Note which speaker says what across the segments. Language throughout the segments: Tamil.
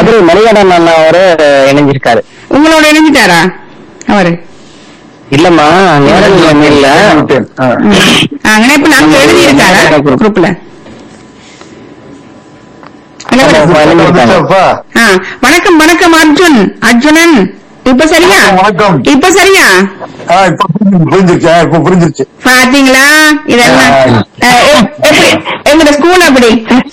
Speaker 1: மதுரை மணிகண்டன் அண்ணா அவரு இணைஞ்சிருக்காரு
Speaker 2: உங்களோட இணைஞ்சிட்டாரா அவரு
Speaker 1: இல்லம்மா நேரம் இல்ல
Speaker 3: ஆ.
Speaker 2: ஆ, இணைப்பு நாங்க எழுதி இருக்காரா குரூப்ல
Speaker 1: ஆமா.
Speaker 3: வந்துட்டாப்பா.
Speaker 2: ஆ, வணக்கம் வணக்கம் அர்ஜுன் அர்ஜுனன் இப்ப சரியா
Speaker 3: வணக்கம்.
Speaker 2: இப்ப சரியா
Speaker 3: ஆ, இப்ப புரிஞ்சு- புரிஞ்சிருச்சு ஆ, இப்ப புரிஞ்சிருச்சு
Speaker 2: பாத்தீங்களா இதெல்லாம்
Speaker 3: ஆ.
Speaker 2: ஆ, எ- எப்படி எங்களோட ஸ்கூல் அப்படி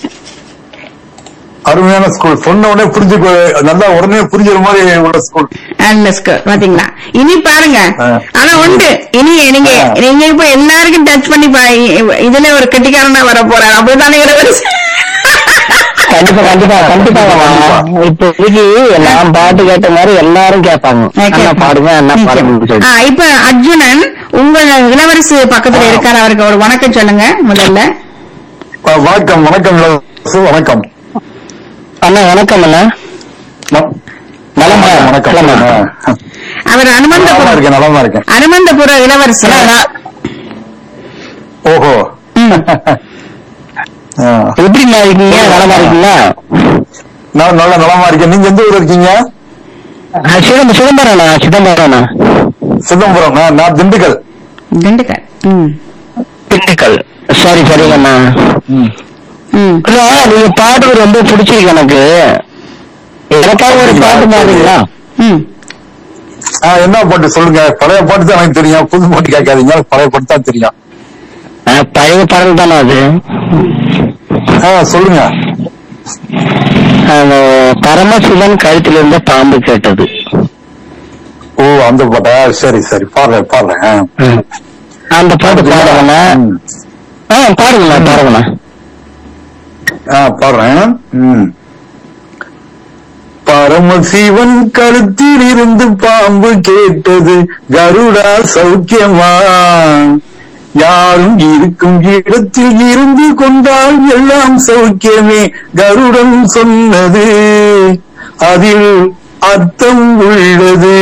Speaker 3: அருமையான ஸ்கூல் சொன்ன உடனே புரிஞ்சு நல்லா உடனே புரிஞ்சுற மாதிரி உள்ள ஸ்கூல்
Speaker 2: நல்ல ஸ்கூல் பாத்தீங்களா இனி பாருங்க
Speaker 3: ஆ.
Speaker 2: ஆனா உண்டு இனி நீங்க
Speaker 3: ஆ.
Speaker 2: நீங்க இப்ப எல்லாருக்கும் டச் பண்ணி பா- இ- இதுல ஒரு கெட்டிக்காரனா வர போறாரு அப்படித்தானே இளவரசி
Speaker 1: கண்டிப்பா கண்டிப்பா கண்டிப்பாங்கம்மா இப்போதைக்கு நான் பாட்டு கேட்ட மாதிரி எல்லாரும் கேட்பாங்க அண்ணா பாடுங்க அண்ணா பாடுங்கன்னு
Speaker 2: ஆ,
Speaker 1: சொல்லி
Speaker 2: இப்ப அர்ஜுனன் உங்க இளவரசு பக்கத்துல இருக்காரு அவருக்கு ஒரு வணக்கம் சொல்லுங்க முதல்ல
Speaker 3: ஆ, வணக்கம் வணக்கம் இளவரசு, வணக்கம்
Speaker 1: அண்ணா வணக்கம் அண்ணா
Speaker 3: ந-
Speaker 1: நலமா
Speaker 3: வணக்கம்
Speaker 1: நலமா
Speaker 3: ஆ.
Speaker 2: அவர்
Speaker 3: நலமா
Speaker 2: அனுமந்தபுரம்
Speaker 3: இருக்கேன் நலமா இருக்கேன்
Speaker 2: அனுமந்தபுர இளவரசு
Speaker 3: ஓஹோ
Speaker 2: ம்.
Speaker 3: ஆ.
Speaker 1: எப்படிண்ணா இருக்கீங்க நலமா இருக்கீங்களா
Speaker 3: நான் நல்ல நலமா இருக்கேன் நீங்க எந்த ஊர்ல இருக்கீங்க
Speaker 1: ஆ, சிதம்பரம் சிதம்பரம் அண்ணா சிதம்பரம் அண்ணா
Speaker 3: சிதம்பரம் நான் நான் திண்டுக்கல்
Speaker 2: திண்டுக்கல் ம்
Speaker 1: திண்டுக்கல் சரி சரிங்கண்ணா
Speaker 2: ம்
Speaker 1: இல்ல நீங்க பாட்டு ரொம்ப பிடிச்சிருக்கு எனக்கு எனக்காக ஒரு பாட்டு பாடுறீங்களா
Speaker 2: ம்
Speaker 3: ஆ, என்ன பாட்டு சொல்லுங்க பழைய பாட்டு தான் எனக்கு தெரியும் புது பாட்டு கேட்காதீங்க பழைய பாட்டு தான் தெரியும்
Speaker 1: ஆ, பழைய பாடல் தானே அது
Speaker 3: ஆ, சொல்லுங்க
Speaker 1: அந்த பரமசிவன் கழுத்தில் இருந்த பாம்பு கேட்டது
Speaker 3: ஓ அந்த பாட்டா சரி சரி பாடுறேன் பாடுறேன் ஆ.
Speaker 1: ம். அந்த பாட்டு பாடுங்கண்ணா
Speaker 3: ம்.
Speaker 1: ஆ பாடுங்கண்ணா பாடுங்கண்ணா
Speaker 3: ஆ பாடுறேன் ம். பரமசிவன் கழுத்தில் இருந்து பாம்பு கேட்டது கருடா சௌக்கியமா யாரும் இருக்கும் இடத்தில் இருந்து கொண்டால் எல்லாம் சௌக்கியமே கருடன் சொன்னது அதில் அர்த்தம் உள்ளது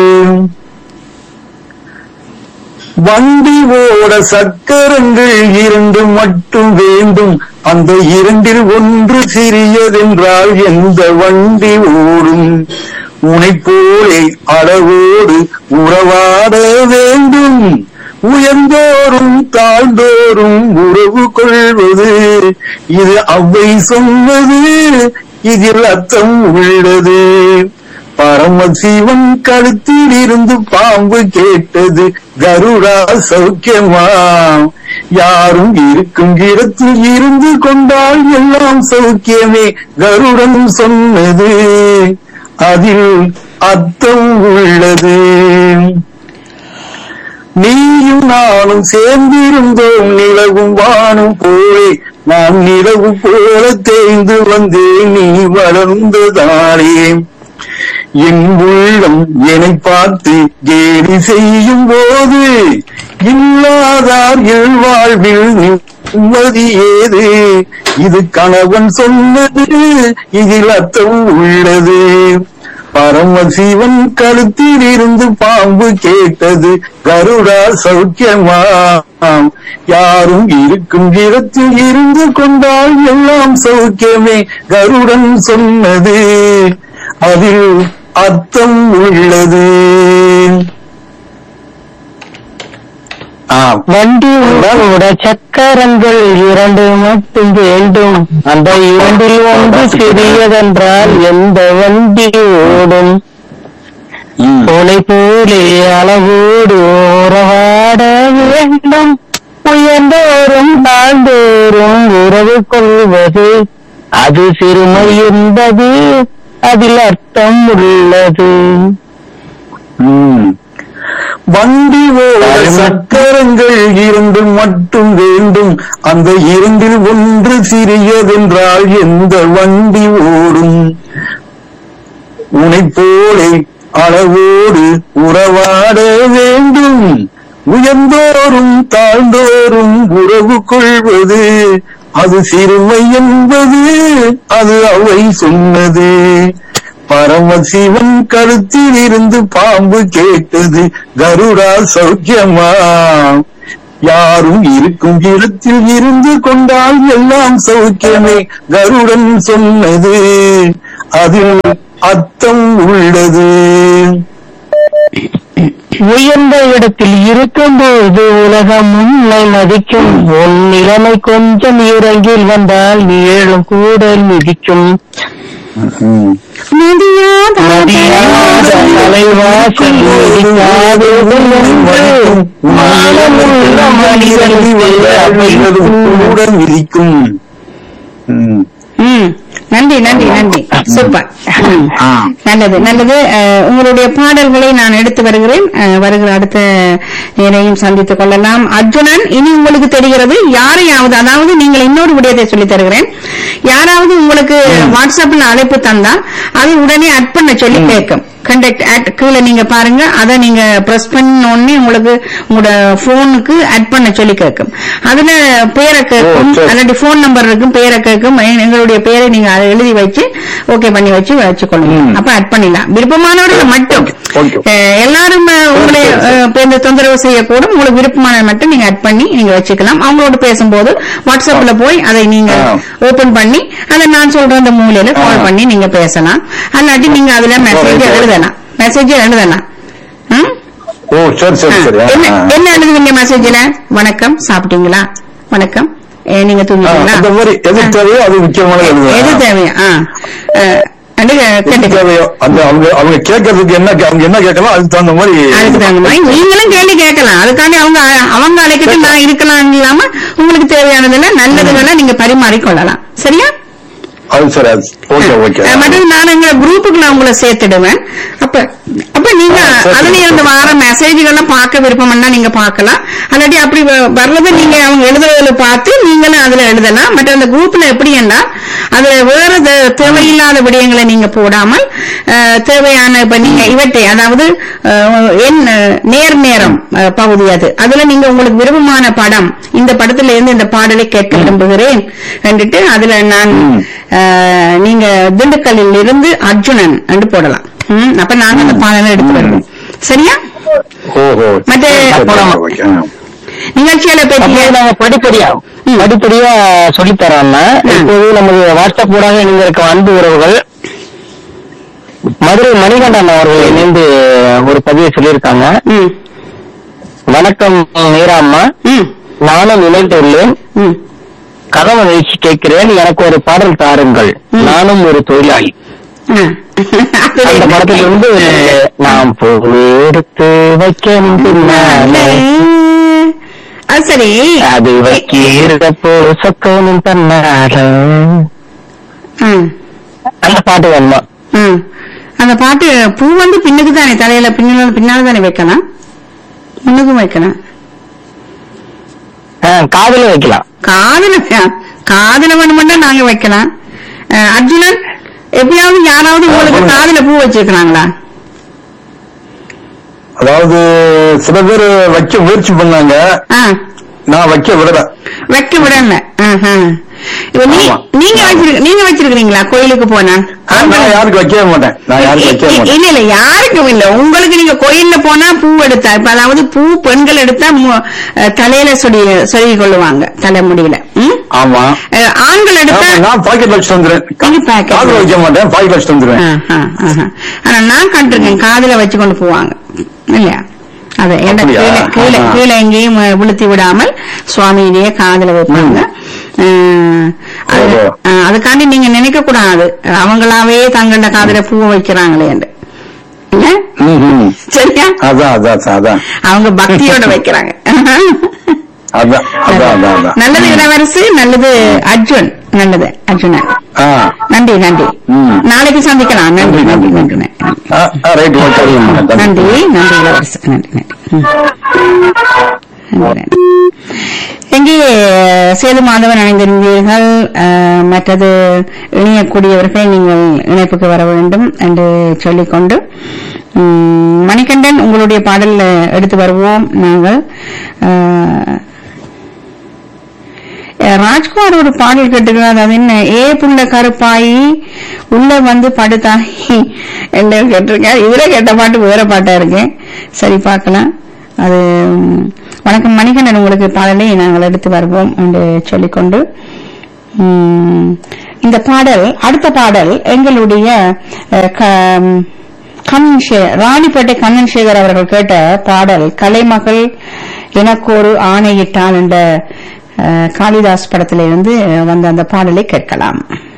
Speaker 3: வண்டி ஓட சக்கரங்கள் இரண்டு மட்டும் வேண்டும் அந்த இரண்டில் ஒன்று சிறியதென்றால் எந்த வண்டி ஓடும் உனை போலே அளவோடு உறவாட வேண்டும் உயர்ந்தோறும் தாழ்ந்தோறும் உறவு கொள்வது இது அவ்வை சொன்னது இதில் அர்த்தம் உள்ளது பரமசிவன் கழுத்தில் இருந்து பாம்பு கேட்டது கருடா சௌக்கியமா யாரும் இருக்கும் இடத்தில் இருந்து கொண்டால் எல்லாம் சௌக்கியமே கருடன் சொன்னது அதில் அர்த்தம் உள்ளது நீயும் நானும் சேர்ந்திருந்தோம் நிலவும் வானும் போலே நான் நிலவு போல தேய்ந்து வந்தேன் நீ வளர்ந்ததானே என் உள்ளம் என்னை பார்த்து கேலி செய்யும் போது இல்லாதார் என் வாழ்வில் நிம்மதி ஏது இது கணவன் சொன்னது இதில் அர்த்தம் உள்ளது பரமசிவன் கழுத்தில் இருந்து பாம்பு கேட்டது கருடா சௌக்கியமா யாரும் இருக்கும் இடத்தில் இருந்து கொண்டால் எல்லாம் சௌக்கியமே கருடன் சொன்னது அதில் அர்த்தம் உள்ளது ஆ,
Speaker 1: வண்டி ஓட சக்கரங்கள் இரண்டு மட்டும் வேண்டும் அந்த இரண்டில் ஒன்று சிறியதென்றால் எந்த வண்டி ஓடும்
Speaker 3: ம்.
Speaker 1: உனை போலே அளவோடு உறவாட வேண்டும் உயர்ந்தோறும் தாழ்ந்தோறும் உறவு கொள்வது அது சிறுமை என்பது அதில் அர்த்தம் உள்ளது
Speaker 3: ம். வண்டி ஓட சக்கரங்கள் இரண்டு மட்டும் வேண்டும் அந்த இரண்டில் ஒன்று சிறியதென்றால் எந்த வண்டி ஓடும் உனை போலே அளவோடு உறவாட வேண்டும் உயர்ந்தோறும் தாழ்ந்தோறும் உறவு கொள்வது அது சிறுமை என்பது அது அவை சொன்னது பரமசிவன் கழுத்தில் இருந்து பாம்பு கேட்டது கருடா சௌக்கியமா யாரும் இருக்கும் இடத்தில் இருந்து கொண்டால் எல்லாம் சௌக்கியமே கருடன் சொன்னது அதில் அர்த்தம் உள்ளது
Speaker 1: உயர்ந்த இடத்தில் இருக்கும்போது உலகம் உன்னை மதிக்கும் உன் நிலைமை கொஞ்சம் இறங்கில் வந்தால் நீ ஏழும் கூடல் மிதிக்கும்
Speaker 3: ம்.
Speaker 2: நதியாத
Speaker 1: மதியாத தலைவாசல் மிதிக்காதது என்று மானமுள்ள மனிதனுக்கு
Speaker 3: கூட விதிக்கும் ம்.
Speaker 2: ம் நன்றி நன்றி நன்றி சூப்பர் ம்.
Speaker 3: ஆ.
Speaker 2: நல்லது நல்லது அஹ், உங்களுடைய பாடல்களை நான் எடுத்து வருகிறேன் அஹ், வருகிற அடுத்த நேரையும் சந்தித்துக் கொள்ளலாம் அர்ஜுனன் இனி உங்களுக்கு தெரிகிறது யாரையாவது அதாவது நீங்கள் இன்னொரு விடயத்தை சொல்லித் தருகிறேன் யாராவது உங்களுக்கு வாட்ஸ்அப்ல அழைப்பு தந்தா அது உடனே அட் பண்ண சொல்லி கேட்கும் கண்டக்ட் அட் கீழே நீங்க பாருங்க அதை நீங்க பிரஸ் பண்ண உடனே உங்களுக்கு உங்களோட போனுக்கு அட் பண்ண சொல்லி கேட்கும் அதுல பேரை கேட்கும்
Speaker 3: ஓ, சரி.
Speaker 2: அல்லாட்டி போன் நம்பர் இருக்கும் பேரை கேட்கும் எ- எங்களுடைய பேரை நீங்க அதை எழுதி வச்சு ஓகே பண்ணி வச்சு வச்சுக்கொள்ளுங்க
Speaker 3: ம்.
Speaker 2: அப்ப அட் பண்ணிடலாம் விருப்பமானவர்கள் மட்டும்
Speaker 3: ஓகே.
Speaker 2: அஹ், எல்லாரும் அஹ், உங்களை
Speaker 3: சரி, சரி.
Speaker 2: அஹ், இப்ப இந்த தொந்தரவு செய்யக்கூடும் உங்களுக்கு விருப்பமான மட்டும் நீங்க அட் பண்ணி நீங்க வச்சுக்கலாம் அவங்களோட பேசும்போது வாட்ஸ்அப்ல போய் அதை நீங்க
Speaker 3: ஆ.
Speaker 2: ஓபன் பண்ணி அதை நான் சொல்ற அந்த மூலையில கால்
Speaker 3: ஆ.
Speaker 2: பண்ணி நீங்க பேசலாம் அல்லாட்டி நீங்க அதுல மெசேஜ்
Speaker 3: ஓகே.
Speaker 2: எழுதலாம் மெசேஜ் எழுதலாம் ம்?
Speaker 3: ஓ சரி சரி சரி
Speaker 2: ஆ.
Speaker 3: ஆ,
Speaker 2: என்ன
Speaker 3: ஆ.
Speaker 2: என்ன எழுதுவீங்க மெசேஜ்ல வணக்கம் சாப்பிட்டீங்களா வணக்கம் ஏ, நீங்க
Speaker 3: ஆ,
Speaker 2: தூங்கிட்டீங்களா
Speaker 3: அந்த மாதிரி எது
Speaker 2: ஆ.
Speaker 3: தேவையோ அது முக்கியமானது
Speaker 2: எது
Speaker 3: எழுதுவேன்.
Speaker 2: தேவையா ஆ. அஹ், அண்டு
Speaker 3: எது
Speaker 2: கேட்டுக்க
Speaker 3: தேவையோ அந்த அவங்க அவங்க கேட்கறதுக்கு என்ன கே- அவங்க என்ன கேட்கலாம் அதுக்கு தகுந்த மாதிரி
Speaker 2: அதுக்கு தகுந்த மாதிரி நீங்களும் கேள்வி கேட்கலாம் அதுக்காண்டி அவங்க அவங்க அழைக்கிட்டு நான் இருக்கலாம் இல்லாம உங்களுக்கு தேவையானதுல நல்லதுகளை நீங்க பரிமாறிக்கொள்ளலாம் சரியா
Speaker 3: அது சரி அது ஓகே ஓகே
Speaker 2: அஹ் மற்றது நான் எங்க குரூப்புக்குள்ள உங்களை சேர்த்துடுவேன் அப்ப அப்ப நீங்க
Speaker 3: ஆ, சரி,
Speaker 2: அதுல இருந்து
Speaker 3: சரி.
Speaker 2: வர மெசேஜ்கள்லாம் பார்க்க விருப்பம்னா நீங்க பார்க்கலாம் அல்லாட்டி அப்படி வ- வர்றதை நீங்க அவங்க எழுதுறதுல பார்த்து நீங்களும் அதுல எழுதலாம் மற்ற அந்த குரூப்ல எப்படி என்றால் அதுல வேற தே- தேவையில்லாத விடயங்களை நீங்க போடாமல் அஹ், தேவையான இப்ப நீங்க இவற்றை அதாவது அஹ், என் அஹ், நேர் நேரம் அஹ், பகுதி அது அதுல நீங்க உங்களுக்கு விருப்பமான படம் இந்த படத்துல இருந்து இந்த பாடலை கேட்க விரும்புகிறேன் என்றுட்டு அதுல நான்
Speaker 3: ம்.
Speaker 2: அஹ், நீங்க திண்டுக்கல்லில் இருந்து அர்ஜுனன் என்று போடலாம் ம், அப்ப நாங்க அந்த பாடலை எடுத்து வருவோம் சரியா
Speaker 3: ஓஹோ
Speaker 2: மற்ற-
Speaker 3: சரி, ஓகே, ஓகே.
Speaker 2: நிகழ்ச்சிகளை
Speaker 1: அப்போ
Speaker 2: பற்றி
Speaker 1: நாங்க படிப்படியா
Speaker 2: ம்.
Speaker 1: படிப்படியா சொல்லித் தரோம்னா
Speaker 2: ம்.
Speaker 1: இப்போது நமது வாட்ஸ்அப் ஊடாக இணைந்திருக்கும் அன்பு உறவுகள் மதுரை மணிகண்டன் அவர்கள் இணைந்து ஒரு பதிவை சொல்லியிருக்காங்க
Speaker 2: ம்,
Speaker 1: வணக்கம் மீராம்மா
Speaker 2: ம்,
Speaker 1: நானும் இணைந்துள்ளேன்
Speaker 2: ம்.
Speaker 1: கதவு நிகழ்ச்சி கேட்கிறேன் எனக்கு ஒரு பாடல் தாருங்கள்
Speaker 2: ம்.
Speaker 1: நானும் ஒரு தொழிலாளி
Speaker 2: ஆ.
Speaker 1: அந்த படத்திலிருந்து நாம் பொருள் எடுத்து வைக்கணும் பின்னாலே
Speaker 2: அது சரி
Speaker 1: அது வைக்கிறப்போ சொக்கணும் தன்னால
Speaker 2: ம்,
Speaker 1: அந்த பாட்டு வேணுமா
Speaker 2: ம். அந்த பாட்டு பூ வந்து பின்னுக்கு தானே தலையில பின்னால பின்னால தானே வைக்கலாம் முன்னுக்கும் வைக்கலாம்
Speaker 1: ஆ, காதுல வைக்கலாம்
Speaker 2: காதுல காதுல வேணுமெண்டா நாங்க வைக்கலாம் அஹ், அர்ஜுனன் எப்பயாவது யாராவது உங்களுக்கு
Speaker 3: சொல்லுங்க.
Speaker 2: காதுல பூ வச்சிருக்கிறாங்களா
Speaker 3: அதாவது சில பேர் வைக்க முயற்சி பண்ணாங்க
Speaker 2: ஆ,
Speaker 3: நான் வைக்க விடல
Speaker 2: வைக்க விடல ஆஹா. இப்ப நீ-
Speaker 3: ஆமா.
Speaker 2: நீங்க வச்சிருக்க நீங்க வச்சிருக்கீங்களா கோயிலுக்கு போனா
Speaker 3: நான் யாருக்கு வைக்கவே மாட்டேன் நான் யாருக்கு வைக்கவே
Speaker 2: இ-
Speaker 3: மாட்டேன்
Speaker 2: இல்ல இல்ல யாருக்கும் இல்ல உங்களுக்கு நீங்க கோயில்ல போனா பூ எடுத்தா இப்ப அதாவது பூ பெண்கள் எடுத்தா மு- அஹ், தலையில சொடி சொருகி கொள்ளுவாங்க தலைமுடியில ம்?
Speaker 3: ஆமா
Speaker 2: அஹ், ஆண்கள் எடுத்தா
Speaker 3: ஆமா, நான் பாக்கெட் வச்சுட்டு வந்துடுவேன்
Speaker 2: நீங்க pocket
Speaker 3: காதுல வைக்க மாட்டேன் பாக்கெட் வச்சுட்டு வந்துடுவேன்
Speaker 2: ஆஹா, ஆஹா. ஆனா நான் கண்டிருக்கேன் காதுல வச்சு கொண்டு போவாங்க இல்லையா அது என்ன
Speaker 3: அப்படியா?
Speaker 2: கீழே கீழே
Speaker 3: ஆஹா.
Speaker 2: கீழே எங்கேயும் அஹ், விழுத்தி விடாமல் சுவாமியிலேயே காதுல வைப்பாங்க அஹ், அது-
Speaker 3: ஓஹோ.
Speaker 2: அஹ், அதுக்காண்டி நீங்க நினைக்க கூடாது அவங்களாவே தங்களோட காதுல பூவை வைக்கிறாங்களே என்று இல்ல?
Speaker 3: ம், ம்.
Speaker 2: சரியா
Speaker 3: அதான் அதான் அதான், அதான்
Speaker 2: அவங்க பக்தியோட வைக்கிறாங்க
Speaker 3: அதான் அதான் அதான் அதான்
Speaker 2: நல்லது இளவரசு நல்லது அர்ஜுன் நல்லது அர்ஜுனன்
Speaker 3: ஆ
Speaker 2: நன்றி நன்றி
Speaker 3: ம்.
Speaker 2: நாளைக்கு சந்திக்கலாம் நன்றி நன்றி நன்றி நன்றி
Speaker 3: ஆ, ஆ, ரைட் ஓகே
Speaker 2: நன்றி நன்றி இளவரசு நன்றி நன்றி ம். நன்றி, நன்றி. எங்கே சேது மாதவன் அணிந்திருந்தீர்கள் அஹ், மற்றது இணையக்கூடியவர்கள் நீங்கள் இணைப்புக்கு வர வேண்டும் என்று சொல்லிக்கொண்டு ம், மணிகண்டன் உங்களுடைய பாடல் எடுத்து வருவோம் நாங்கள் அஹ், அஹ், ராஜ்குமார் ஒரு பாடல் கேட்டுக்கிறார் அது என்ன ஏ புள்ள கருப்பாயி உள்ள வந்து படுத்தாயி என்ன கேட்டிருக்கேன் இதுல கேட்ட பாட்டு வேற பாட்டா இருக்கேன் சரி பார்க்கலாம் அது ம், வணக்கம் மணிகண்டன் உங்களுக்கு பாடலை நாங்கள் எடுத்து வருவோம் என்று சொல்லிக்கொண்டு ம், இந்த பாடல் அடுத்த பாடல் எங்களுடைய அஹ், க- கண்ணன் சே- ராணிப்பேட்டை கண்ணன் சேகர் அவர்கள் கேட்ட பாடல் கலைமகள் எனக்கு ஒரு ஆணையிட்டால் என்ற அஹ், காளிதாஸ் படத்திலிருந்து வந்த அந்த பாடலை கேட்கலாம்